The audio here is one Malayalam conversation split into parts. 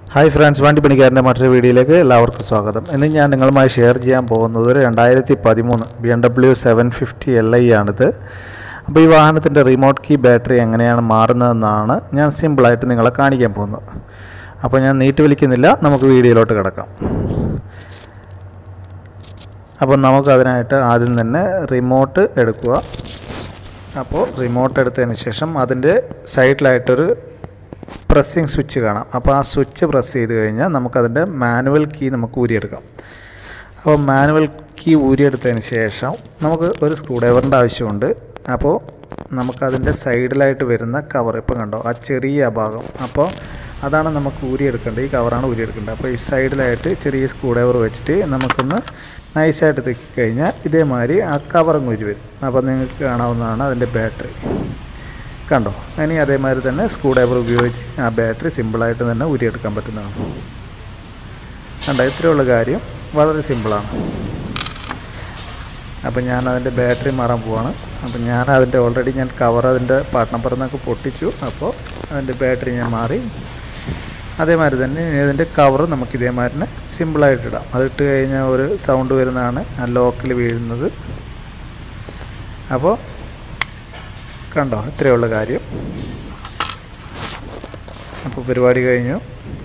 ഹായ് ഫ്രണ്ട്സ് വണ്ടി പണിക്കാരൻ്റെ മറ്റൊരു വീഡിയോയിലേക്ക് എല്ലാവർക്കും സ്വാഗതം ഇന്ന് ഞാൻ നിങ്ങളുമായി ഷെയർ ചെയ്യാൻ പോകുന്നത് ഒരു രണ്ടായിരത്തി പതിമൂന്ന് B M W seven fifty L I ആണിത് അപ്പോൾ ഈ വാഹനത്തിൻ്റെ റിമോട്ട് കീ ബാറ്ററി എങ്ങനെയാണ് മാറുന്നതെന്നാണ് ഞാൻ സിമ്പിളായിട്ട് നിങ്ങളെ കാണിക്കാൻ പോകുന്നത് അപ്പോൾ ഞാൻ നീട്ടി വലിക്കുന്നില്ല നമുക്ക് വീഡിയോയിലോട്ട് കിടക്കാം അപ്പോൾ നമുക്ക് അതിനായിട്ട് ആദ്യം തന്നെ റിമോട്ട് എടുക്കുക അപ്പോൾ റിമോട്ട് എടുത്തതിന് ശേഷം അതിൻ്റെ സൈഡിലായിട്ടൊരു പ്രസ്സിങ് സ്വിച്ച് കാണാം അപ്പോൾ ആ സ്വിച്ച് പ്രസ് ചെയ്ത് കഴിഞ്ഞാൽ നമുക്കതിൻ്റെ മാനുവൽ കീ നമുക്ക് ഊരിയെടുക്കാം അപ്പോൾ മാനുവൽ കീ ഊരിയെടുത്തതിന് ശേഷം നമുക്ക് ഒരു സ്ക്രൂ ഡ്രൈവറിൻ്റെ ആവശ്യമുണ്ട് അപ്പോൾ നമുക്കതിൻ്റെ സൈഡിലായിട്ട് വരുന്ന കവർ ഇപ്പം കണ്ടോ ആ ചെറിയ ഭാഗം അപ്പോൾ അതാണ് നമുക്ക് ഊരിയെടുക്കേണ്ടത് ഈ കവറാണ് ഊരിയെടുക്കേണ്ടത് അപ്പോൾ ഈ സൈഡിലായിട്ട് ചെറിയ സ്ക്രൂ ഡ്രൈവർ വെച്ചിട്ട് നമുക്കൊന്ന് നൈസായിട്ട് തെക്കി കഴിഞ്ഞാൽ ഇതേമാതിരി ആ കവറും ഊരി വരും അപ്പോൾ നിങ്ങൾക്ക് കാണാവുന്നതാണ് അതിൻ്റെ ബാറ്ററി കണ്ടോ ഇനി അതേമാതിരി തന്നെ സ്ക്രൂ ഡ്രൈവർ ഉപയോഗിച്ച് ആ ബാറ്ററി സിമ്പിളായിട്ട് തന്നെ ഊരിയെടുക്കാൻ പറ്റുന്നതാണ് കണ്ടോ ഇത്രയുള്ള കാര്യം വളരെ സിമ്പിളാണ് അപ്പം ഞാൻ അതിൻ്റെ ബാറ്ററി മാറാൻ പോവാണ് അപ്പം ഞാൻ അതിൻ്റെ ഓൾറെഡി ഞാൻ കവർ അതിൻ്റെ പാർട്ട് നമ്പറിൽ നിന്നൊക്കെ പൊട്ടിച്ചു അപ്പോൾ അതിൻ്റെ ബാറ്ററി ഞാൻ മാറി അതേമാതിരി തന്നെ ഇനി അതിൻ്റെ കവർ നമുക്ക് ഇതേമാതിരി തന്നെ സിമ്പിളായിട്ട് ഇടാം അത് ഇട്ട് കഴിഞ്ഞാൽ ഒരു സൗണ്ട് വരുന്നതാണ് ആ ലോക്കിൽ വീഴുന്നത് അപ്പോൾ കണ്ടോ ഇത്രയുള്ള കാര്യം അപ്പോൾ പരിപാടി കഴിഞ്ഞു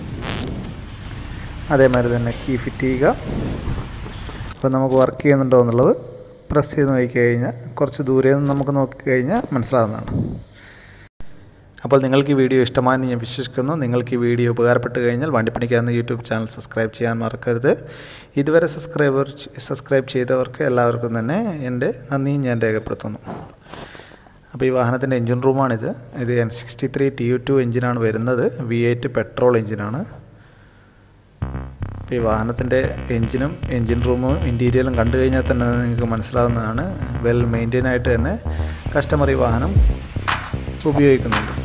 അതേമാതിരി തന്നെ കീ ഫിറ്റ് ചെയ്യുക അപ്പോൾ നമുക്ക് വർക്ക് ചെയ്യുന്നുണ്ടോ എന്നുള്ളത് പ്രസ് ചെയ്ത് നോക്കിക്കഴിഞ്ഞാൽ കുറച്ച് ദൂരെ നിന്ന് നമുക്ക് നോക്കിക്കഴിഞ്ഞാൽ മനസ്സിലാവുന്നതാണ് അപ്പോൾ നിങ്ങൾക്ക് ഈ വീഡിയോ ഇഷ്ടമായെന്ന് ഞാൻ വിശ്വസിക്കുന്നു നിങ്ങൾക്ക് ഈ വീഡിയോ ഉപകാരപ്പെട്ട് കഴിഞ്ഞാൽ വണ്ടിപ്പണിക്കാവുന്ന യൂട്യൂബ് ചാനൽ സബ്സ്ക്രൈബ് ചെയ്യാൻ മറക്കരുത് ഇതുവരെ സബ്സ്ക്രൈബർ സബ്സ്ക്രൈബ് ചെയ്തവർക്ക് എല്ലാവർക്കും തന്നെ എൻ്റെ നന്ദി ഞാൻ രേഖപ്പെടുത്തുന്നു അപ്പോൾ ഈ വാഹനത്തിൻ്റെ എൻജിൻ റൂമാണിത് ഇത് N sixty three T U two എഞ്ചിനാണ് വരുന്നത് വി എയ്റ്റ് പെട്രോൾ എഞ്ചിനാണ് അപ്പോൾ ഈ വാഹനത്തിൻ്റെ എൻജിനും എൻജിൻ റൂമും ഇൻറ്റീരിയലും കണ്ടു കഴിഞ്ഞാൽ തന്നെ നിങ്ങൾക്ക് മനസ്സിലാവുന്നതാണ് വെൽ മെയിൻറ്റെയിൻ ആയിട്ട് തന്നെ കസ്റ്റമർ ഈ വാഹനം ഉപയോഗിക്കുന്നുണ്ട്